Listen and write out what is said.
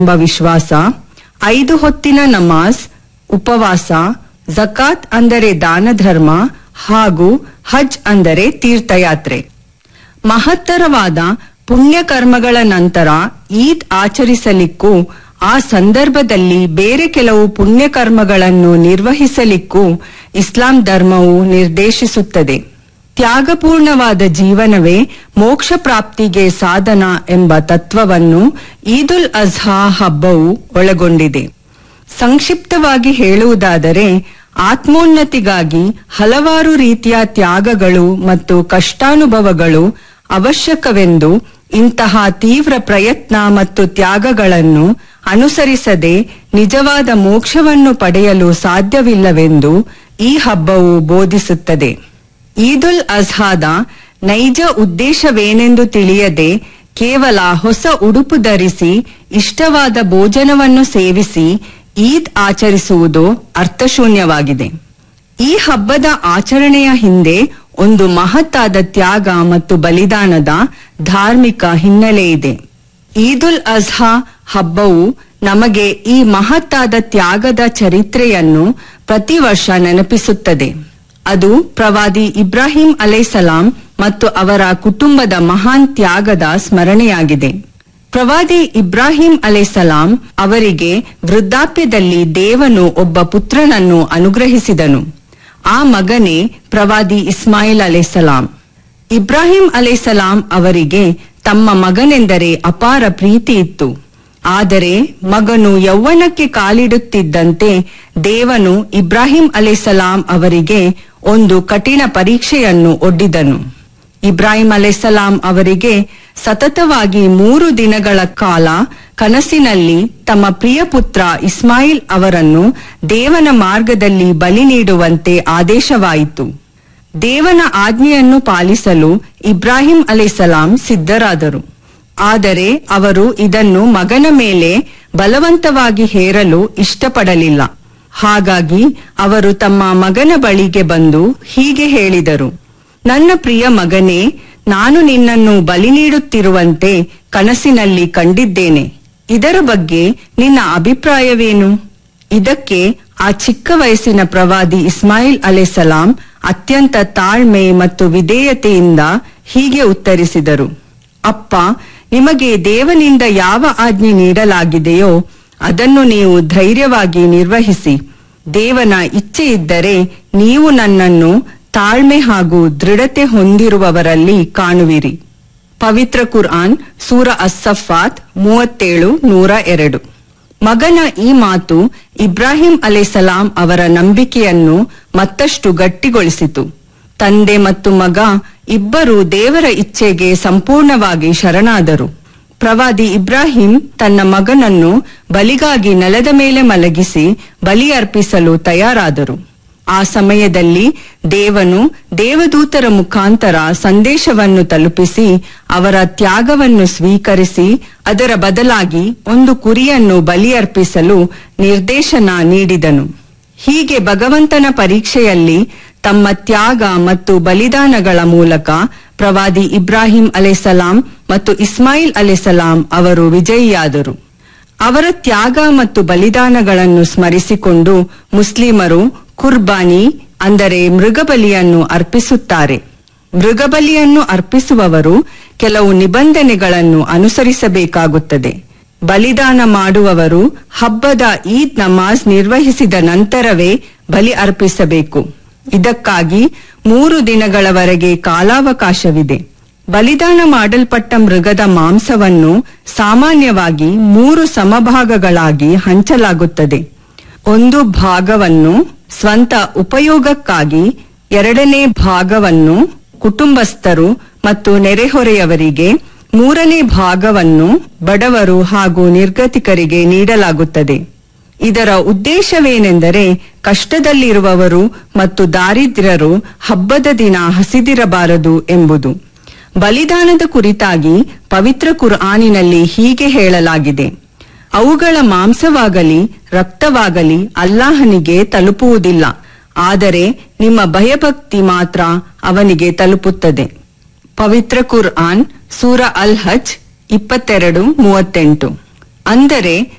ಎಂಬ ವಿಶ್ವಾಸ ಐದು ಹೊತ್ತಿನ ನಮಾಜ್ ಉಪವಾಸ ಜಕಾತ್ ಅಂದರೆ ದಾನ ಧರ್ಮ ಹಾಗೂ ಹಜ್ ಅಂದರೆ ತೀರ್ಥಯಾತ್ರೆ ಮಹತ್ತರವಾದ ಪುಣ್ಯ ಕರ್ಮಗಳ ನಂತರ ಈದ್ ಆಚರಿಸಲಿಕ್ಕೂ ಆ ಸಂದರ್ಭದಲ್ಲಿ ಬೇರೆ ಕೆಲವು ಪುಣ್ಯ ಕರ್ಮಗಳನ್ನು ನಿರ್ವಹಿಸಲಿಕ್ಕೂ ಇಸ್ಲಾಂ ಧರ್ಮವು ನಿರ್ದೇಶಿಸುತ್ತದೆ ತ್ಯಾಗಪೂರ್ಣವಾದ ಜೀವನವೇ ಮೋಕ್ಷ ಪ್ರಾಪ್ತಿಗೆ ಸಾಧನ ಎಂಬ ತತ್ವವನ್ನು ಈದುಲ್ ಅಜ್ಹಾ ಹಬ್ಬವು ಒಳಗೊಂಡಿದೆ ಸಂಕ್ಷಿಪ್ತವಾಗಿ ಹೇಳುವುದಾದರೆ ಆತ್ಮೋನ್ನತಿಗಾಗಿ ಹಲವಾರು ರೀತಿಯ ತ್ಯಾಗಗಳು ಮತ್ತು ಕಷ್ಟಾನುಭವಗಳು ಅವಶ್ಯಕವೆಂದು ಇಂತಹ ತೀವ್ರ ಪ್ರಯತ್ನ ಮತ್ತು ತ್ಯಾಗಗಳನ್ನು ಅನುಸರಿಸದೆ ನಿಜವಾದ ಮೋಕ್ಷವನ್ನು ಪಡೆಯಲು ಸಾಧ್ಯವಿಲ್ಲವೆಂದು ಈ ಹಬ್ಬವು ಬೋಧಿಸುತ್ತದೆ ಈದುಲ್ ಅಜ್ಹಾದ ನೈಜ ಉದ್ದೇಶವೇನೆಂದು ತಿಳಿಯದೆ ಕೇವಲ ಹೊಸ ಉಡುಪು ಧರಿಸಿ ಇಷ್ಟವಾದ ಭೋಜನವನ್ನು ಸೇವಿಸಿ ಈದ್ ಆಚರಿಸುವುದು ಅರ್ಥಶೂನ್ಯವಾಗಿದೆ ಈ ಹಬ್ಬದ ಆಚರಣೆಯ ಹಿಂದೆ ಒಂದು ಮಹತ್ತಾದ ತ್ಯಾಗ ಮತ್ತು ಬಲಿದಾನದ ಧಾರ್ಮಿಕ ಹಿನ್ನೆಲೆ ಇದೆ ಈದುಲ್ ಅಜ್ಹಾ ಹಬ್ಬವು ನಮಗೆ ಈ ಮಹತ್ತಾದ ತ್ಯಾಗದ ಚರಿತ್ರೆಯನ್ನು ಪ್ರತಿ ವರ್ಷ ನೆನಪಿಸುತ್ತದೆ ಅದು ಪ್ರವಾದಿ ಇಬ್ರಾಹಿಂ ಅಲೈಸಲಾಂ ಮತ್ತು ಅವರ ಕುಟುಂಬದ ಮಹಾನ್ ತ್ಯಾಗದ ಸ್ಮರಣೆಯಾಗಿದೆ ಪ್ರವಾದಿ ಇಬ್ರಾಹಿಂ ಅಲೈಸಲಾಂ ಅವರಿಗೆ ವೃದ್ಧಾಪ್ಯದಲ್ಲಿ ದೇವನು ಒಬ್ಬ ಪುತ್ರನನ್ನು ಅನುಗ್ರಹಿಸಿದನು ಆ ಮಗನೇ ಪ್ರವಾದಿ ಇಸ್ಮಾಯಿಲ್ ಅಲೈಸಲಾಂ ಇಬ್ರಾಹಿಂ ಅಲೈಸಲಾಂ ಅವರಿಗೆ ತಮ್ಮ ಮಗನೆಂದರೆ ಅಪಾರ ಪ್ರೀತಿ ಇತ್ತು ಆದರೆ ಮಗನು ಯೌವನಕ್ಕೆ ಕಾಲಿಡುತ್ತಿದ್ದಂತೆ ದೇವನು ಇಬ್ರಾಹಿಂ ಅಲೈಸಲಾಂ ಅವರಿಗೆ ಒಂದು ಕಠಿಣ ಪರೀಕ್ಷೆಯನ್ನು ಒಡ್ಡಿದನು ಇಬ್ರಾಹಿಂ ಅಲೈಸಲಾಂ ಅವರಿಗೆ ಸತತವಾಗಿ ಮೂರು ದಿನಗಳ ಕಾಲ ಕನಸಿನಲ್ಲಿ ತಮ್ಮ ಪ್ರಿಯ ಪುತ್ರ ಇಸ್ಮಾಯಿಲ್ ಅವರನ್ನು ದೇವನ ಮಾರ್ಗದಲ್ಲಿ ಬಲಿ ನೀಡುವಂತೆ ಆದೇಶವಾಯಿತು ದೇವನ ಆಜ್ಞೆಯನ್ನು ಪಾಲಿಸಲು ಇಬ್ರಾಹಿಂ ಅಲೈಸಲಾಂ ಸಿದ್ಧರಾದರು ಆದರೆ ಅವರು ಇದನ್ನು ಮಗನ ಮೇಲೆ ಬಲವಂತವಾಗಿ ಹೇರಲು ಇಷ್ಟಪಡಲಿಲ್ಲ ಹಾಗಾಗಿ ಅವರು ತಮ್ಮ ಮಗನ ಬಳಿಗೆ ಬಂದು ಹೀಗೆ ಹೇಳಿದರು ನನ್ನ ಪ್ರಿಯ ಮಗನೇ ನಾನು ನಿನ್ನನ್ನು ಬಲಿ ನೀಡುತ್ತಿರುವಂತೆ ಕನಸಿನಲ್ಲಿ ಕಂಡಿದ್ದೇನೆ ಇದರ ಬಗ್ಗೆ ನಿನ್ನ ಅಭಿಪ್ರಾಯವೇನು ಇದಕ್ಕೆ ಆ ಚಿಕ್ಕ ವಯಸ್ಸಿನ ಪ್ರವಾದಿ ಇಸ್ಮಾಯಿಲ್ ಅಲೆಸಲಾಂ ಅತ್ಯಂತ ತಾಳ್ಮೆ ಮತ್ತು ವಿಧೇಯತೆಯಿಂದ ಹೀಗೆ ಉತ್ತರಿಸಿದರು ಅಪ್ಪ ನಿಮಗೆ ದೇವನಿಂದ ಯಾವ ಆಜ್ಞೆ ನೀಡಲಾಗಿದೆಯೋ ಅದನ್ನು ನೀವು ಧೈರ್ಯವಾಗಿ ನಿರ್ವಹಿಸಿ ದೇವನ ಇಚ್ಛೆ ಇದ್ದರೆ ನೀವು ನನ್ನನ್ನು ತಾಳ್ಮೆ ಹಾಗೂ ದೃಢತೆ ಹೊಂದಿರುವವರಲ್ಲಿ ಕಾಣುವಿರಿ ಪವಿತ್ರ ಕುರ್ಆನ್ ಸೂರ ಅಸ್ಸಫಾತ್ ಮೂವತ್ತೇಳು ನೂರ ಎರಡು ಮಗನ ಈ ಮಾತು ಇಬ್ರಾಹಿಂ ಅಲೆಸಲಾಂ ಅವರ ನಂಬಿಕೆಯನ್ನು ಮತ್ತಷ್ಟು ಗಟ್ಟಿಗೊಳಿಸಿತು ತಂದೆ ಮತ್ತು ಮಗ ಇಬ್ಬರು ದೇವರ ಇಚ್ಛೆಗೆ ಸಂಪೂರ್ಣವಾಗಿ ಶರಣಾದರು ಪ್ರವಾದಿ ಇಬ್ರಾಹಿಂ ತನ್ನ ಮಗನನ್ನು ಬಲಿಗಾಗಿ ನೆಲದ ಮೇಲೆ ಮಲಗಿಸಿ ಬಲಿ ಅರ್ಪಿಸಲು ತಯಾರಾದರು ಆ ಸಮಯದಲ್ಲಿ ದೇವನು ದೇವದೂತರ ಮುಖಾಂತರ ಸಂದೇಶವನ್ನು ತಲುಪಿಸಿ ಅವರ ತ್ಯಾಗವನ್ನು ಸ್ವೀಕರಿಸಿ ಅದರ ಬದಲಾಗಿ ಒಂದು ಕುರಿಯನ್ನು ಬಲಿ ಅರ್ಪಿಸಲು ನಿರ್ದೇಶನ ನೀಡಿದನು ಹೀಗೆ ಭಗವಂತನ ಪರೀಕ್ಷೆಯಲ್ಲಿ ತಮ್ಮ ತ್ಯಾಗ ಮತ್ತು ಬಲಿದಾನಗಳ ಮೂಲಕ ಪ್ರವಾದಿ ಇಬ್ರಾಹಿಂ ಅಲೆಸಲಾಂ ಮತ್ತು ಇಸ್ಮಾಯಿಲ್ ಅಲೆಸಲಾಂ ಅವರು ವಿಜಯಿಯಾದರು ಅವರ ತ್ಯಾಗ ಮತ್ತು ಬಲಿದಾನಗಳನ್ನು ಸ್ಮರಿಸಿಕೊಂಡು ಮುಸ್ಲಿಮರು ಕುರ್ಬಾನಿ ಅಂದರೆ ಮೃಗಬಲಿಯನ್ನು ಅರ್ಪಿಸುತ್ತಾರೆ ಮೃಗಬಲಿಯನ್ನು ಅರ್ಪಿಸುವವರು ಕೆಲವು ನಿಬಂಧನೆಗಳನ್ನು ಅನುಸರಿಸಬೇಕಾಗುತ್ತದೆ ಬಲಿದಾನ ಮಾಡುವವರು ಹಬ್ಬದ ಈದ್ ನಮಾಜ್ ನಿರ್ವಹಿಸಿದ ನಂತರವೇ ಬಲಿ ಅರ್ಪಿಸಬೇಕು ಇದಕ್ಕಾಗಿ ಮೂರು ದಿನಗಳವರೆಗೆ ಕಾಲಾವಕಾಶವಿದೆ ಬಲಿದಾನ ಮಾಡಲ್ಪಟ್ಟ ಮೃಗದ ಮಾಂಸವನ್ನು ಸಾಮಾನ್ಯವಾಗಿ ಮೂರು ಸಮಭಾಗಗಳಾಗಿ ಹಂಚಲಾಗುತ್ತದೆ ಒಂದು ಭಾಗವನ್ನು ಸ್ವಂತ ಉಪಯೋಗಕ್ಕಾಗಿ ಎರಡನೇ ಭಾಗವನ್ನು ಕುಟುಂಬಸ್ಥರು ಮತ್ತು ನೆರೆಹೊರೆಯವರಿಗೆ ಮೂರನೇ ಭಾಗವನ್ನು ಬಡವರು ಹಾಗೂ ನಿರ್ಗತಿಕರಿಗೆ ನೀಡಲಾಗುತ್ತದೆ ಇದರ ಉದ್ದೇಶವೇನೆಂದರೆ ಕಷ್ಟದಲ್ಲಿರುವವರು ಮತ್ತು ದಾರಿದ್ರ್ಯರು ಹಬ್ಬದ ದಿನ ಹಸಿದಿರಬಾರದು ಎಂಬುದು ಬಲಿದಾನದ ಕುರಿತಾಗಿ ಪವಿತ್ರ ಕುರ್ಆನಿನಲ್ಲಿ ಹೀಗೆ ಹೇಳಲಾಗಿದೆ ಅವುಗಳ ಮಾಂಸವಾಗಲಿ ರಕ್ತವಾಗಲಿ ಅಲ್ಲಾಹನಿಗೆ ತಲುಪುವುದಿಲ್ಲ ಆದರೆ ನಿಮ್ಮ ಭಯಭಕ್ತಿ ಮಾತ್ರ ಅವನಿಗೆ ತಲುಪುತ್ತದೆ ಪವಿತ್ರ ಕುರ್ಆನ್ ಸೂರ ಅಲ್ ಹಜ್ ಇಪ್ಪತ್ತೆರಡು ಮೂವತ್ತೆಂಟು ಅಂದರೆ